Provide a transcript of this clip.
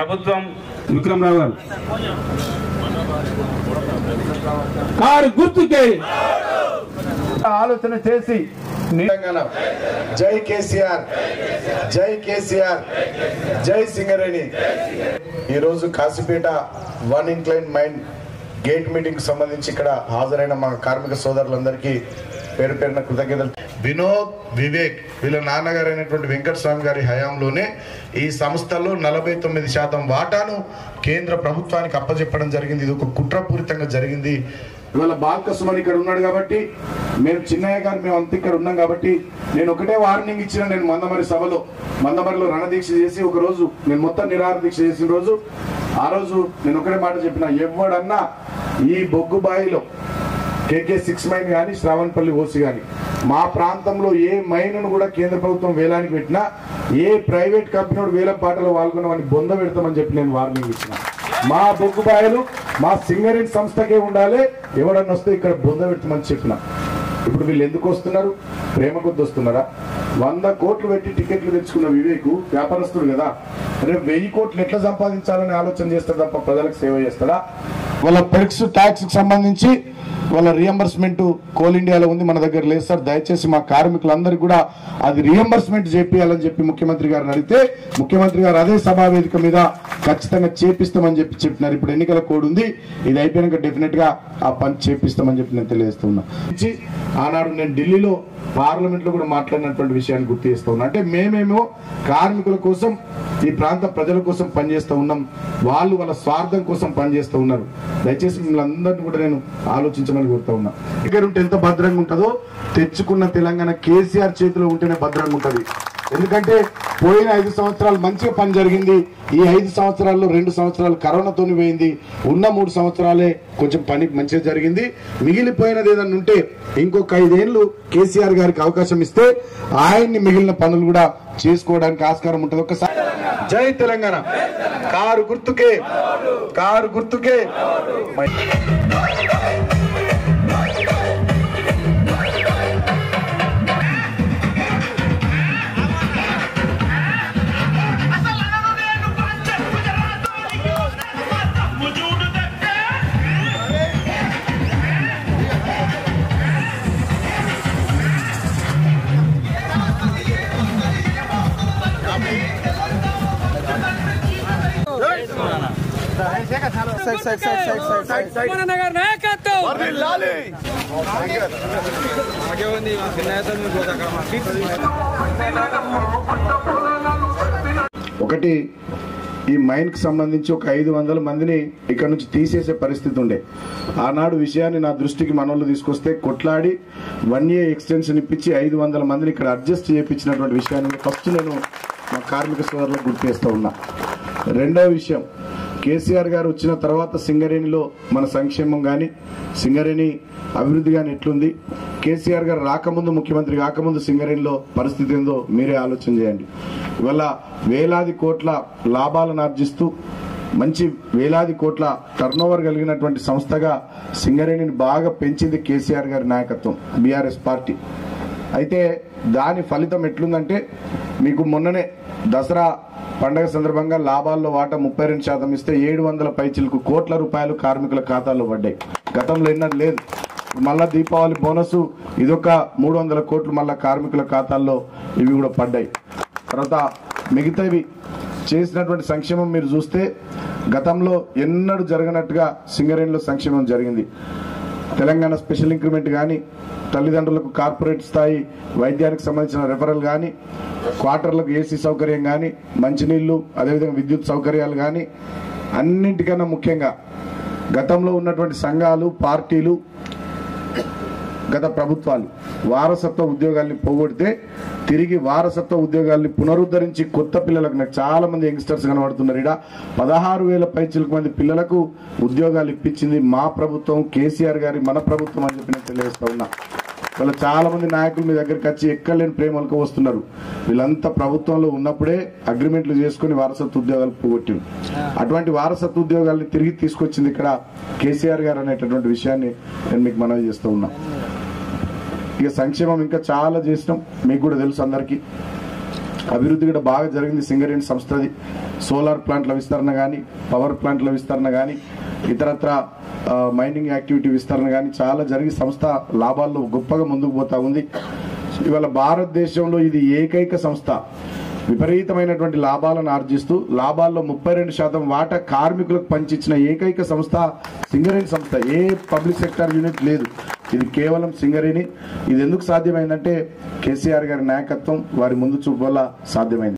ప్రభుత్వం విక్రమరావు గారు కారు గుర్తుకే ఆలోచన చేసి తెలంగాణ జై కేసీఆర్ జై కేసీఆర్ జై సింగరేణి ఈరోజు Kasipet one incline mine gate meeting సంబంధించి ఇక్కడ హాజరైన మా కార్మిక సోదరులందరికీ పేరు పేరున కృతజ్ఞతలు వినోద్ వివేక్ వీళ్ళ నాన్నగారు అయినటువంటి వెంకటస్వామి గారి హయాంలోనే ఈ సంస్థలో నలభై తొమ్మిది శాతం వాటాను కేంద్ర ప్రభుత్వానికి అప్పజెప్పడం జరిగింది ఇది ఒక కుట్రపూరితంగా జరిగింది ఇవాళ బాలకృష్ణ ఇక్కడ ఉన్నాడు కాబట్టి మేము చిన్నయ్య గారు మేము అంత ఇక్కడ ఉన్నాం కాబట్టి నేను ఒకటే వార్నింగ్ ఇచ్చిన నేను మందమరి సభలో మందమరిలో రణదీక్ష చేసి ఒక రోజు నేను మొత్తం నిరాహార దీక్ష చేసిన రోజు ఆ రోజు నేను ఒకటే మాట చెప్పిన ఎవడన్నా ఈ బొగ్గు బాయిలో కేకే సిక్స్ మైన్ కానీ శ్రావణపల్లి ఓసి కానీ మా ప్రాంతంలో ఏ మైన్ను కూడా కేంద్ర ప్రభుత్వం వేలానికి పెట్టినా ఏ ప్రైవేట్ కంపెనీ వాడు వేలం పాటలో పాల్గొన్నామని బొంద పెడతామని చెప్పి నేను వార్నింగ్ ఇచ్చిన మా బొగ్గు బాయలు మా సింగరేణి సంస్థకే ఉండాలి ఎవడన్నా వస్తే ఇక్కడ బొంద పెట్టమని చెప్పిన ఇప్పుడు వీళ్ళు ఎందుకు వస్తున్నారు ప్రేమ కొద్ది వస్తున్నారా వంద కోట్లు పెట్టి టికెట్లు తెచ్చుకున్న వివేకు వ్యాపారస్తుడు కదా రేపు వెయ్యి కోట్లు ఎట్లా సంపాదించాలని ఆలోచన చేస్తాడు తప్ప ప్రజలకు సేవ చేస్తాడా వాళ్ళ పెర్క్స్ ట్యాక్స్ కి సంబంధించి వాళ్ళ రియంబర్స్మెంట్ కోల్ ఇండియాలో ఉంది మన దగ్గర లేదు సార్ దయచేసి మా కార్మికులందరికీ కూడా అది రియంబర్స్మెంట్ చేపియాలని చెప్పి ముఖ్యమంత్రి గారిని అడిగితే ముఖ్యమంత్రి గారు అదే సభా వేదిక మీద ఖచ్చితంగా చేపిస్తామని చెప్పి చెప్పినారు ఇప్పుడు ఎన్నికల కోడ్ ఉంది ఇది అయిపోయాక డెఫినెట్ గా ఆ పని చేపిస్తామని చెప్పి నేను తెలియజేస్తున్నా ఇచ్చి ఆనాడు నేను ఢిల్లీలో పార్లమెంట్ లో కూడా మాట్లాడినటువంటి విషయాన్ని గుర్తు చేస్తా ఉన్నా అంటే మేమేమో కార్మికుల కోసం ఈ ప్రాంత ప్రజల కోసం పనిచేస్తూ ఉన్నాం వాళ్ళు వాళ్ళ స్వార్థం కోసం పనిచేస్తూ ఉన్నారు దయచేసి మిమ్మల్ని అందరినీ కూడా నేను ఆలోచించమని కోరుతా ఉన్నా ఇక్కడ ఉంటే ఎంత భద్రంగా ఉంటుందో తెచ్చుకున్న తెలంగాణ కేసీఆర్ చేతిలో ఉంటేనే భద్రంగా ఉంటది ఎందుకంటే పోయిన ఐదు సంవత్సరాలు మంచిగా పని జరిగింది ఈ ఐదు సంవత్సరాల్లో రెండు సంవత్సరాలు కరోనాతోని పోయింది ఉన్న మూడు సంవత్సరాలే కొంచెం పని మంచిగా జరిగింది మిగిలిపోయినది ఏదన్నా ఉంటే ఇంకొక ఐదేళ్లు కేసీఆర్ గారికి అవకాశం ఇస్తే ఆయన్ని మిగిలిన పనులు కూడా చేసుకోవడానికి ఆస్కారం ఉంటుంది ఒకసారి జై తెలంగాణ కారు గుర్తుకే కారు గుర్తుకే నగర్ నాయకత్వం ఒకటి ఈ మైన్ కి సంబంధించి ఒక ఐదు వందల మందిని ఇక్కడ నుంచి తీసేసే పరిస్థితి ఉండే ఆనాడు విషయాన్ని నా దృష్టికి మనోళ్ళు తీసుకొస్తే కొట్లాడి వన్ ఇయర్ ఎక్స్టెన్షన్ ఇప్పించి ఐదు వందల మందిని ఇక్కడ అడ్జస్ట్ చేయించినటువంటి విషయాన్ని ఫస్ట్ నేను మా కార్మిక సోదరులకు గుర్తు చేస్తూ ఉన్నా రెండవ విషయం కేసీఆర్ గారు వచ్చిన తర్వాత సింగరేణిలో మన సంక్షేమం కానీ సింగరేణి అభివృద్ధి కానీ ఎట్లుంది కేసీఆర్ గారు రాకముందు ముఖ్యమంత్రి కాకముందు సింగరేణిలో పరిస్థితి ఏందో మీరే ఆలోచన చేయండి ఇవాళ వేలాది కోట్ల లాభాలను ఆర్జిస్తూ మంచి వేలాది కోట్ల టర్నోవర్ కలిగినటువంటి సంస్థగా సింగరేణిని బాగా పెంచింది కేసీఆర్ గారి నాయకత్వం బీఆర్ఎస్ పార్టీ అయితే దాని ఫలితం ఎట్లుందంటే మీకు మొన్ననే దసరా పండగ సందర్భంగా లాభాల్లో వాటా ముప్పై రెండు శాతం ఇస్తే ఏడు వందల పైచిలకు కోట్ల రూపాయలు కార్మికుల ఖాతాల్లో పడ్డాయి గతంలో ఎన్నడూ లేదు మళ్ళా దీపావళి బోనస్ ఇదొక మూడు వందల కోట్లు మళ్ళా కార్మికుల ఖాతాల్లో ఇవి కూడా పడ్డాయి తర్వాత మిగతావి చేసినటువంటి సంక్షేమం మీరు చూస్తే గతంలో ఎన్నడూ జరగనట్టుగా సింగరేణిలో సంక్షేమం జరిగింది తెలంగాణ స్పెషల్ ఇంక్రిమెంట్ కానీ తల్లిదండ్రులకు కార్పొరేట్ స్థాయి వైద్యానికి సంబంధించిన రెఫరల్ కానీ క్వార్టర్లకు ఏసీ సౌకర్యం కానీ మంచినీళ్లు అదేవిధంగా విద్యుత్ సౌకర్యాలు కానీ అన్నింటికన్నా ముఖ్యంగా గతంలో ఉన్నటువంటి సంఘాలు పార్టీలు గత ప్రభుత్వాలు వారసత్వ ఉద్యోగాల్ని పోగొడితే తిరిగి వారసత్వ ఉద్యోగాల్ని పునరుద్ధరించి కొత్త పిల్లలకు నాకు చాలా మంది యంగ్స్టర్స్ కనబడుతున్నారు ఇక్కడ పదహారు వేల పైచిలకు మంది పిల్లలకు ఉద్యోగాలు ఇప్పించింది మా ప్రభుత్వం కేసీఆర్ గారి మన ప్రభుత్వం అని చెప్పి నేను తెలియజేస్తా ఉన్నా వాళ్ళ చాలా మంది నాయకులు మీ దగ్గరికి వచ్చి ఎక్కలేని ప్రేమలకు వస్తున్నారు వీళ్ళంతా ప్రభుత్వంలో ఉన్నప్పుడే అగ్రిమెంట్లు చేసుకుని వారసత్వ ఉద్యోగాలు పోగొట్టింది అటువంటి వారసత్వ ఉద్యోగాల్ని తిరిగి తీసుకొచ్చింది ఇక్కడ కేసీఆర్ గారు అనేటటువంటి విషయాన్ని నేను మీకు మనవి చేస్తూ ఉన్నా ఇక సంక్షేమం ఇంకా చాలా చేసినాం మీకు కూడా తెలుసు అందరికీ అభివృద్ధి కూడా బాగా జరిగింది సింగరేణి సంస్థది సోలార్ ప్లాంట్ల విస్తరణ కానీ పవర్ ప్లాంట్ల విస్తరణ కానీ ఇతరత్ర ఆ, మైనింగ్ యాక్టివిటీ విస్తరణ కానీ చాలా జరిగి సంస్థ లాభాల్లో గొప్పగా ముందుకు పోతా ఉంది ఇవాళ భారతదేశంలో ఇది ఏకైక సంస్థ విపరీతమైనటువంటి లాభాలను ఆర్జిస్తూ లాభాల్లో ముప్పై రెండు శాతం వాటా కార్మికులకు పంచిచ్చిన ఏకైక సంస్థ సింగరేణి సంస్థ ఏ పబ్లిక్ సెక్టర్ యూనిట్ లేదు ఇది కేవలం సింగరేణి ఇది ఎందుకు సాధ్యమైందంటే కేసీఆర్ గారి నాయకత్వం వారి ముందు చూపు వల్ల సాధ్యమైంది